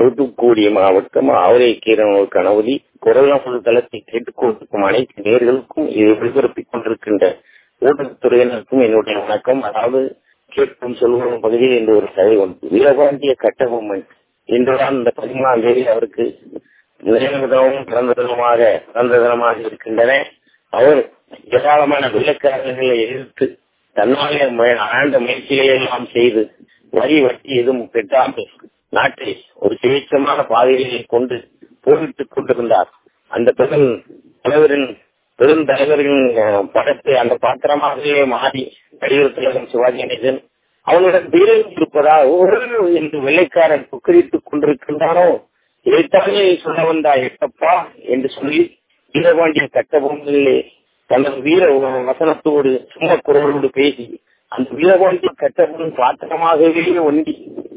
தூத்துக்குடி மாவட்டம் ஆவரைக்கீரனூர் கணவதி குரல் நமது தளத்தை கேட்டுக் கொண்டிருக்கும் அனைத்து நேர்களுக்கும் இதை ஒளிபரப்பிக் கொண்டிருக்கின்ற ஊடகத்துறையினருக்கும் என்னுடைய வணக்கம் அதாவது கேட்கும் சொல்வரும் பகுதியில் இந்த ஒரு கதை ஒன்று வீரபாண்டிய கட்டபொம்மன் இன்றுதான் இந்த பதிமூணாம் தேதி அவருக்கு நினைவு தினமும் பிறந்த தினமாக பிறந்த தினமாக இருக்கின்றன அவர் ஏராளமான விளக்காரர்களை எதிர்த்து தன்னாலே ஆழ்ந்த முயற்சிகளை எல்லாம் செய்து வரி வட்டி எதுவும் பெற்றாமல் நாட்டை ஒரு சுயேட்சமான பாதையை கொண்டு போரிட்டுக் கொண்டிருந்தார் அந்த பெரும் தலைவரின் பெருந்தலைவரின் படத்தை அந்த பாத்திரமாகவே மாறி நடிகர் திலகம் சிவாஜி கணேசன் அவனுடன் வீரம் இருப்பதா ஒரு என்று வெள்ளைக்காரன் புக்கரித்துக் கொண்டிருக்கின்றானோ இதைத்தானே சொல்ல வந்தா எட்டப்பா என்று சொல்லி வீரபாண்டிய கட்டபொம்மனிலே தனது வீர வசனத்தோடு சும்மா குரலோடு பேசி அந்த வீரபாண்டிய கட்டபொம்மன் பாத்திரமாகவே ஒன்றி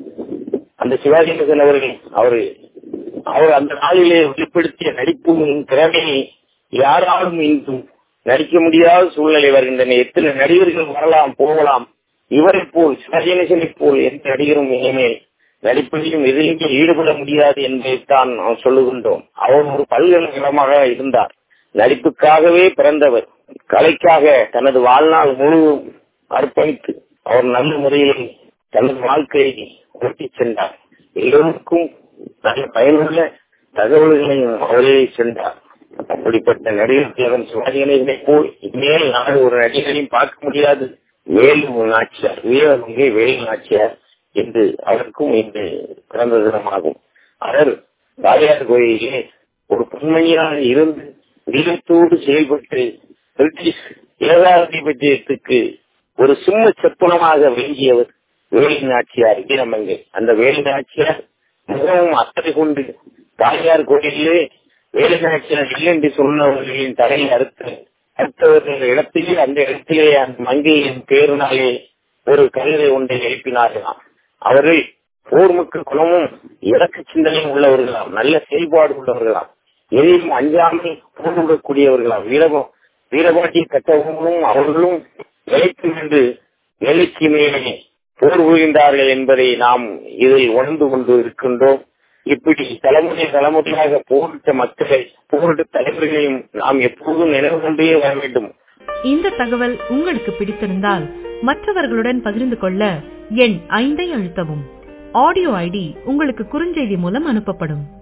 அந்த சிவாஜி கணேசன் அவர்கள் அவரு அவர் அந்த நாளிலே வெளிப்படுத்திய நடிப்பு திறமையை யாராலும் இன்றும் நடிக்க முடியாத சூழ்நிலை வருகின்றன எத்தனை நடிகர்கள் வரலாம் போகலாம் இவரை போல் சிவாஜி கணேசனை போல் எந்த நடிகரும் இனிமேல் நடிப்பதிலும் எதிலுமே ஈடுபட முடியாது என்பதைத்தான் நாம் சொல்லுகின்றோம் அவர் ஒரு பல்கலைக்கழகமாக இருந்தார் நடிப்புக்காகவே பிறந்தவர் கலைக்காக தனது வாழ்நாள் முழுவதும் அர்ப்பணித்து அவர் நல்ல முறையில் தனது வாழ்க்கையை ஓட்டி சென்றார் எல்லோருக்கும் நல்ல பயனுள்ள தகவல்களையும் அவரே சென்றார் அப்படிப்பட்ட நடிகர் திலகம் சிவாஜி கணேசனை போல் இனிமேல் நாடு ஒரு நடிகரையும் பார்க்க முடியாது வேலு நாச்சியார் வீரமங்கை வேலு நாச்சியார் என்று அவருக்கும் இன்று பிறந்த தினமாகும் அவர் தாயார் கோயிலே ஒரு பெண்மணியாக இருந்து வீரத்தோடு செயல்பட்டு பிரிட்டிஷ் ஏகாதிபத்தியத்துக்கு ஒரு சிம்ம செப்பனமாக விளங்கியவர் வேலு நாச்சியார் வீரமங்கை அந்த வேலு நாச்சியார் மிகவும் அக்கறை கொண்டு தாயார் கோயிலே வேலு நாச்சியார் இல்லை என்று சொன்னவர்களின் தலையை அறுத்து அடுத்தவர்கள் இடத்திலே அந்த இடத்திலே அந்த மங்கையின் பேருனாலே ஒரு கவிதை ஒன்றை எழுப்பினார்களாம் அவர்கள் போர்முக்கு குணமும் இறக்க சிந்தனையும் உள்ளவர்களாம் நல்ல செயல்பாடு உள்ளவர்களாம் எதையும் அஞ்சாமல் போர்விடக்கூடியவர்களாம் வீரபம் வீரபாட்டிய கட்டவங்களும் அவர்களும் நிலைத்து நின்று நிலைக்கு மேலே போர் புரிந்தார்கள் என்பதை நாம் இதில் உணர்ந்து கொண்டு இருக்கின்றோம் இப்படி தலைமுறை தலைமுறையாக போரிட்ட மக்களை போரிட்ட தலைவர்களையும் நாம் எப்போதும் நினைவு கொண்டே வர வேண்டும் இந்த தகவல் உங்களுக்கு பிடித்திருந்தால் மற்றவர்களுடன் பகிர்ந்து கொள்ள எண் ஐந்தை அழுத்தவும் ஆடியோ ஐடி உங்களுக்கு குறுஞ்செய்தி மூலம் அனுப்பப்படும்